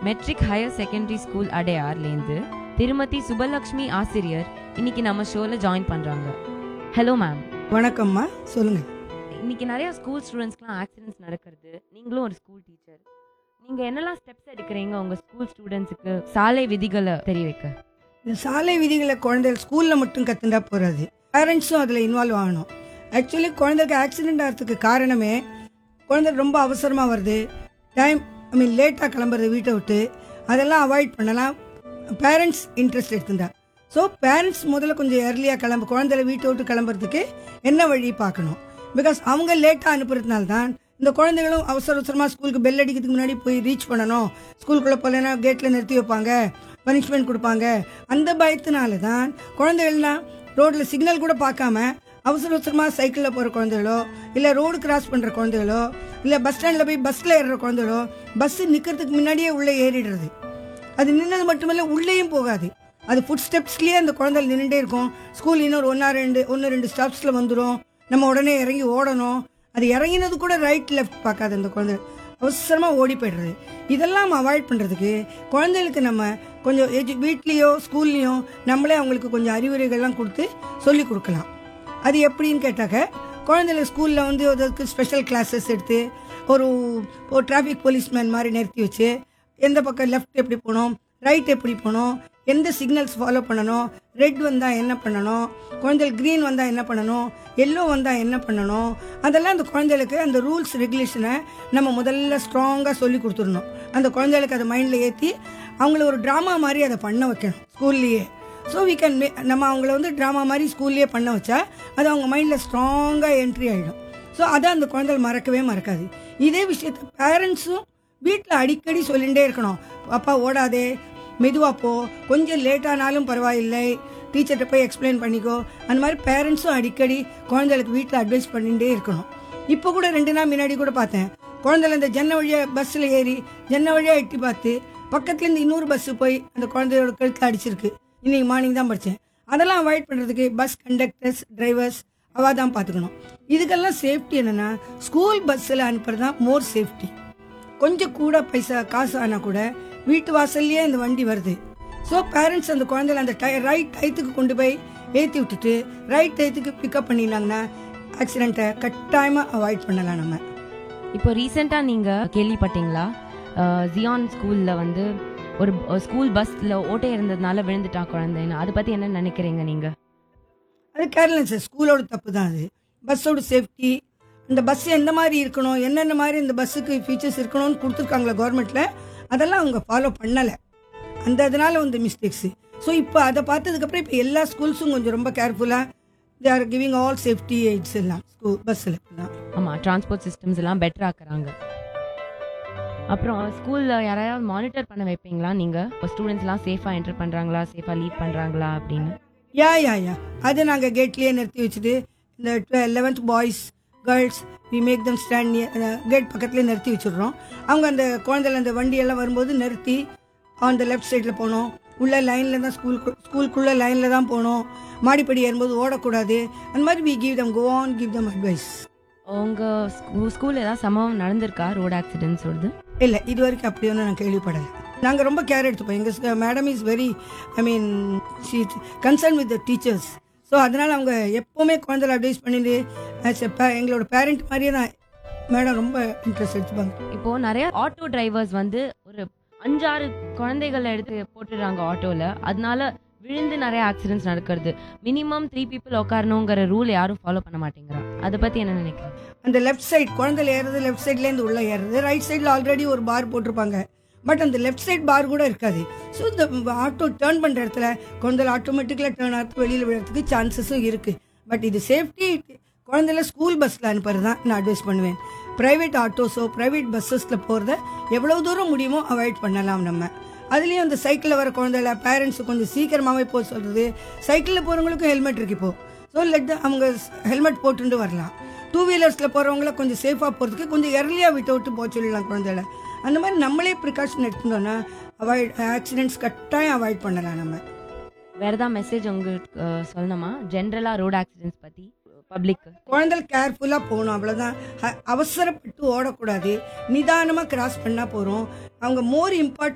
matric higher secondary school அடையார்லேருந்து திருமதி சுபலக்ஷ்மி ஆசிரியர் இன்னைக்கு நம்ம ஷோல ஜாயின் பண்றாங்க ஹலோ மேம் வணக்கம்மா சொல்லுங்க இன்னைக்கு நிறைய ஸ்கூல் ஸ்டூடெண்ட்ஸ்க்குலாம் ஆக்சிடென்ட்ஸ் நடக்கிறது நீங்களும் ஒரு ஸ்கூல் டீச்சர் நீங்க என்னெல்லாம் ஸ்டெப்ஸ் எடுக்கிறீங்க உங்க ஸ்கூல் ஸ்டூடெண்ட்ஸுக்கு சாலை விதிகளை தெரிய வைக்க இந்த சாலை விதிகளை குழந்தைகள் ஸ்கூலில் மட்டும் கற்றுண்டா போகாது பேரண்ட்ஸும் அதில் இன்வால்வ் ஆகணும் ஆக்சுவலி குழந்தைக்கு ஆக்சிடென்ட் ஆகிறதுக்கு காரணமே குழந்தை ரொம்ப அவசரமாக வருது டைம் ஐ மீன் லேட்டாக கிளம்புறது வீட்டை விட்டு அதெல்லாம் அவாய்ட் பண்ணலாம் பேரண்ட்ஸ் இன்ட்ரெஸ்ட் எடுத்துட்டா ஸோ பேரண்ட்ஸ் முதல்ல கொஞ்சம் ஏர்லியாக கிளம்பு குழந்தைல வீட்டை விட்டு கிளம்புறதுக்கு என்ன வழி பார்க்கணும் பிகாஸ் அவங்க லேட்டாக அனுப்புறதுனால தான் இந்த குழந்தைகளும் அவசர அவசரமாக ஸ்கூலுக்கு பெல் அடிக்கிறதுக்கு முன்னாடி போய் ரீச் பண்ணணும் ஸ்கூலுக்குள்ளே போகலன்னா கேட்டில் நிறுத்தி வைப்பாங்க பனிஷ்மெண்ட் கொடுப்பாங்க அந்த பயத்தினால தான் குழந்தைகள்லாம் ரோட்டில் சிக்னல் கூட பார்க்காம அவசர அவசரமாக சைக்கிளில் போகிற குழந்தைகளோ இல்லை ரோடு கிராஸ் பண்ணுற குழந்தைகளோ இல்லை பஸ் ஸ்டாண்டில் போய் பஸ்ஸில் ஏறுற குழந்தைகளோ பஸ்ஸு நிற்கிறதுக்கு முன்னாடியே உள்ளே ஏறிடுறது அது நின்னது மட்டுமல்ல உள்ளேயும் போகாது அது ஃபுட் ஸ்டெப்ஸ்லேயே அந்த குழந்தைகள் நின்றுட்டே இருக்கும் ஸ்கூல் இன்னொரு ஒன்றா ரெண்டு ஒன்று ரெண்டு ஸ்டாப்ஸில் வந்துடும் நம்ம உடனே இறங்கி ஓடணும் அது இறங்கினது கூட ரைட் லெஃப்ட் பார்க்காது அந்த குழந்தை அவசரமாக ஓடி போய்டுறது இதெல்லாம் அவாய்ட் பண்ணுறதுக்கு குழந்தைகளுக்கு நம்ம கொஞ்சம் எஜு வீட்லேயோ ஸ்கூல்லையோ நம்மளே அவங்களுக்கு கொஞ்சம் அறிவுரைகள்லாம் கொடுத்து சொல்லி கொடுக்கலாம் அது எப்படின்னு கேட்டாக்க குழந்தைகள் ஸ்கூலில் வந்து அதுக்கு ஸ்பெஷல் கிளாஸஸ் எடுத்து ஒரு ஒரு டிராஃபிக் போலீஸ்மேன் மாதிரி நிறுத்தி வச்சு எந்த பக்கம் லெஃப்ட் எப்படி போகணும் ரைட் எப்படி போகணும் எந்த சிக்னல்ஸ் ஃபாலோ பண்ணணும் ரெட் வந்தால் என்ன பண்ணணும் குழந்தைகள் க்ரீன் வந்தால் என்ன பண்ணணும் எல்லோ வந்தால் என்ன பண்ணணும் அதெல்லாம் அந்த குழந்தைகளுக்கு அந்த ரூல்ஸ் ரெகுலேஷனை நம்ம முதல்ல ஸ்ட்ராங்காக சொல்லி கொடுத்துடணும் அந்த குழந்தைகளுக்கு அதை மைண்டில் ஏற்றி அவங்கள ஒரு ட்ராமா மாதிரி அதை பண்ண வைக்கணும் ஸ்கூல்லையே ஸோ வி கேன் நம்ம அவங்கள வந்து ட்ராமா மாதிரி ஸ்கூல்லேயே பண்ண வச்சா அது அவங்க மைண்டில் ஸ்ட்ராங்காக என்ட்ரி ஆகிடும் ஸோ அதை அந்த குழந்தைகள் மறக்கவே மறக்காது இதே விஷயத்த பேரண்ட்ஸும் வீட்டில் அடிக்கடி சொல்லிகிட்டே இருக்கணும் அப்பா ஓடாதே மெதுவா போ கொஞ்சம் லேட்டானாலும் பரவாயில்லை டீச்சர்கிட்ட போய் எக்ஸ்பிளைன் பண்ணிக்கோ அந்த மாதிரி பேரண்ட்ஸும் அடிக்கடி குழந்தைகளுக்கு வீட்டில் அட்வைஸ் பண்ணிகிட்டே இருக்கணும் இப்போ கூட ரெண்டு நாள் முன்னாடி கூட பார்த்தேன் குழந்தைல இந்த ஜன்ன வழியாக பஸ்ஸில் ஏறி ஜன்ன வழியாக எட்டி பார்த்து பக்கத்துலேருந்து இன்னொரு பஸ்ஸு போய் அந்த குழந்தையோட கழுத்தில் அடிச்சிருக்கு இன்னைக்கு மார்னிங் தான் படித்தேன் அதெல்லாம் அவாய்ட் பண்ணுறதுக்கு பஸ் கண்டக்டர்ஸ் டிரைவர்ஸ் அவ தான் பார்த்துக்கணும் இதுக்கெல்லாம் சேஃப்டி என்னென்னா ஸ்கூல் பஸ்ஸில் அனுப்புறது தான் மோர் சேஃப்டி கொஞ்சம் கூட பைசா காசு ஆனால் கூட வீட்டு வாசல்லையே இந்த வண்டி வருது ஸோ பேரண்ட்ஸ் அந்த குழந்தைல அந்த டை ரைட் டயத்துக்கு கொண்டு போய் ஏற்றி விட்டுட்டு ரைட் டயத்துக்கு பிக்கப் பண்ணினாங்கன்னா ஆக்சிடெண்ட்டை கட்டாயமாக அவாய்ட் பண்ணலாம் நம்ம இப்போ ரீசெண்டா நீங்க கேள்விப்பட்டீங்களா ஜியான் ஸ்கூல்ல வந்து ஒரு ஸ்கூல் பஸ்ல ஓட்டை இருந்ததுனால விழுந்துட்டா குழந்தைன்னு அதை பத்தி என்ன நினைக்கிறீங்க நீங்க அது கேர்லெஸ் ஸ்கூலோட தப்பு தான் அது பஸ்ஸோட சேஃப்டி இந்த பஸ் எந்த மாதிரி இருக்கணும் என்னென்ன மாதிரி இந்த பஸ்ஸுக்கு ஃபீச்சர்ஸ் இருக்கணும்னு கொடுத்துருக்காங்களா கவர்மெண்ட்டில் அதெல்லாம் அவங்க ஃபாலோ பண்ணலை அந்த இதனால வந்து மிஸ்டேக்ஸு ஸோ இப்போ அதை பார்த்ததுக்கப்புறம் இப்போ எல்லா ஸ்கூல்ஸும் கொஞ்சம் ரொம்ப கேர்ஃபுல்லாக they are giving all safety aids எல்லாம் ஸ்கூல் பஸ்ஸில் தான் ஆமா டிரான்ஸ்போர்ட் சிஸ்டம்ஸ் எல்லாம் பெட்டர் ஆக்குறாங்க அப்புறம் ஸ்கூல்ல யாராவது மானிட்டர் பண்ண வைப்பீங்களா நீங்க ஸ்டூடெண்ட்ஸ் எல்லாம் சேஃபா என்டர் பண்றாங்களா சேஃபா லீவ் பண்றாங்களா அப்படின்னு யா யா யா அது நாங்கள் கேட்லேயே நிறுத்தி வச்சுட்டு இந்த eleventh boys girls we make them stand gate பக்கத்துலேயே நிறுத்தி வச்சிடுறோம் அவங்க அந்த குழந்தைல அந்த வண்டியெல்லாம் வரும்போது நிறுத்தி அந்த லெஃப்ட் சைடில் போகணும் உள்ள லைனில் தான் ஸ்கூல் ஸ்கூலுக்குள்ளே லைனில் தான் போகணும் மாடிப்படி ஏறும்போது ஓடக்கூடாது அந்த மாதிரி we give them go on give them advice உங்க ஸ்கூல்ல ஏதாவது சம்பவம் நடந்திருக்கா ரோட் ஆக்சிடென்ட்ஸ் வருது இல்லை இது வரைக்கும் அப்படி ஒன்றும் நான் கேள்விப்படலை நாங்கள் ரொம்ப கேர் எடுத்துப்போம் எங்கள் madam is very I mean she concern with the teachers so அதனால் அவங்க எப்போவுமே குழந்தைல அட்வைஸ் பண்ணிட்டு as a pa- எங்களோட பேரண்ட் மாதிரியே தான் மேடம் ரொம்ப இன்ட்ரெஸ்ட் எடுத்துப்பாங்க இப்போ நிறைய ஆட்டோ டிரைவர்ஸ் வந்து ஒரு அஞ்சாறு குழந்தைகளை எடுத்து போட்டுடுறாங்க ஆட்டோல அதனால விழுந்து நிறைய ஆக்சிடென்ட்ஸ் நடக்கிறது மினிமம் த்ரீ பீப்புள் உட்காரணுங்கிற ரூல் யாரும் ஃபாலோ பண்ண மாட்டேங்கிறாங்க அதை பத்தி என்ன நினைக்கிறீங்க அந்த லெஃப்ட் சைடு குழந்தைல ஏறுறது லெஃப்ட் சைட்லேருந்து உள்ளே ஏறுறது ரைட் சைடில் ஆல்ரெடி ஒரு பார் போட்டிருப்பாங்க பட் அந்த லெஃப்ட் சைடு பார் கூட இருக்காது ஸோ இந்த ஆட்டோ டேர்ன் பண்ணுற இடத்துல குழந்தைல ஆட்டோமேட்டிக்கலாக டேர்ன் ஆகிறது வெளியில் விழுறதுக்கு சான்சஸும் இருக்குது பட் இது சேஃப்டி குழந்தைல ஸ்கூல் பஸ்ஸில் அனுப்புறது தான் நான் அட்வைஸ் பண்ணுவேன் ப்ரைவேட் ஆட்டோஸோ ப்ரைவேட் பஸ்ஸஸில் போகிறத எவ்வளோ தூரம் முடியுமோ அவாய்ட் பண்ணலாம் நம்ம அதுலேயும் அந்த சைக்கிளில் வர குழந்தைல பேரண்ட்ஸ் கொஞ்சம் சீக்கிரமாகவே போக சொல்கிறது சைக்கிளில் போகிறவங்களுக்கும் ஹெல்மெட் இருக்கு இப்போ ஸோ லெட் அவங்க ஹெல்மெட் போட்டுட்டு வரலாம் டூ வீலர்ஸில் போகிறவங்கள கொஞ்சம் சேஃபாக போகிறதுக்கு கொஞ்சம் எர்லியாக விட்டு விட்டு போக சொல்லிடலாம் குழந்தைல அந்த மாதிரி நம்மளே ப்ரிகாஷன் எடுத்துட்டோம்னா அவாய்ட் ஆக்சிடென்ட்ஸ் கட்டாயம் அவாய்ட் பண்ணலாம் நம்ம வேற ஏதாவது மெசேஜ் உங்களுக்கு அஹ், சொல்லணுமா ஜென்ரலா ரோட் ஆக்சிடென்ட்ஸ் பத்தி பப்ளிக் குழந்தைகள் கேர்ஃபுல்லாக போகணும் அவ்வளோதான் அவசரப்பட்டு ஓடக்கூடாது நிதானமாக கிராஸ் பண்ணால் போகிறோம் அவங்க மோர் இம்பார்ட்